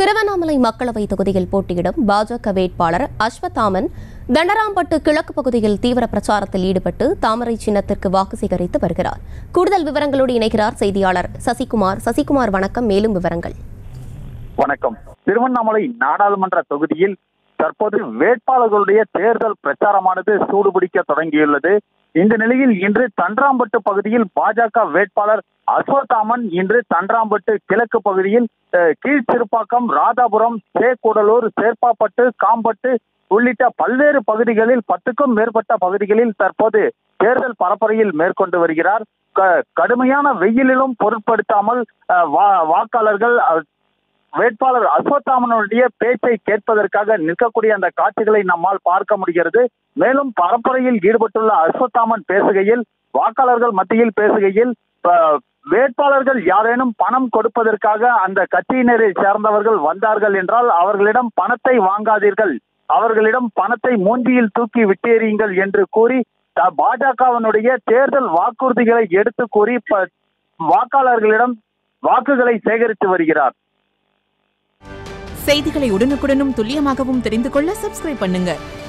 திருவண்ணாமலை மக்களவை தொகுதியில் போட்டியிடும் பாஜக வேட்பாளர் அஸ்வத்தாமன் தண்டராம்பட்டு கிழக்கு பகுதியில் தீவிர பிரச்சாரத்தில் ஈடுபட்டு தாமரை சின்னத்திற்கு வாக்கு சேகரித்து வருகிறார் கூடுதல் விவரங்களோடு இணைகிறார் செய்தியாளர் சசிகுமார் சசிகுமார் வணக்கம் மேலும் விவரங்கள் வணக்கம் திருவண்ணாமலை நாடாளுமன்ற தொகுதியில் தற்போது வேட்பாளர்களுடைய தேர்தல் பிரச்சாரமானது சூடுபிடிக்க தொடங்கியுள்ளது இந்த நிலையில் இன்று தன்றாம்பட்டு பகுதியில் பாஜக வேட்பாளர் அஸ்வத்தாமன் இன்று தன்றாம்பட்டு கிழக்கு பகுதியில் அஹ், கீழ்த்திருப்பாக்கம் ராதாபுரம் சேக்கூடலூர் சேர்ப்பாப்பட்டு காம்பட்டு உள்ளிட்ட பல்வேறு பகுதிகளில் பத்துக்கும் மேற்பட்ட பகுதிகளில் தற்போது தேர்தல் பரப்புரையில் மேற்கொண்டு வருகிறார் க- கடுமையான வெயிலிலும் பொருட்படுத்தாமல் அஹ், வா- வாக்காளர்கள் அஹ், வேட்பாளர் அஸ்வத்தாமனுடைய பேச்சை கேட்பதற்காக நிற்கக்கூடிய அந்த காட்சிகளை நம்மால் பார்க்க முடிகிறது மேலும் பரப்புரையில் ஈடுபட்டுள்ள அஸ்வத்தாமன் பேசுகையில் வாக்காளர்கள் மத்தியில் பேசுகையில் அஹ், வேட்பாளர்கள் யாரேனும் பணம் கொடுப்பதற்காக அந்த கட்சியினரை சேர்ந்தவர்கள் வந்தார்கள் என்றால் அவர்களிடம் பணத்தை வாங்காதீர்கள் அவர்களிடம் பணத்தை மூஞ்சியில் தூக்கி விட்டேறியுங்கள் என்று கூறி த- பாஜகவினுடைய தேர்தல் வாக்குறுதிகளை எடுத்து கூறி ப- வாக்காளர்களிடம் வாக்குகளை சேகரித்து வருகிறார் செய்திகளை உடனுக்குடனும் துல்லியமாகவும் தெரிந்து கொள்ள சப்ஸ்கிரைப் பண்ணுங்க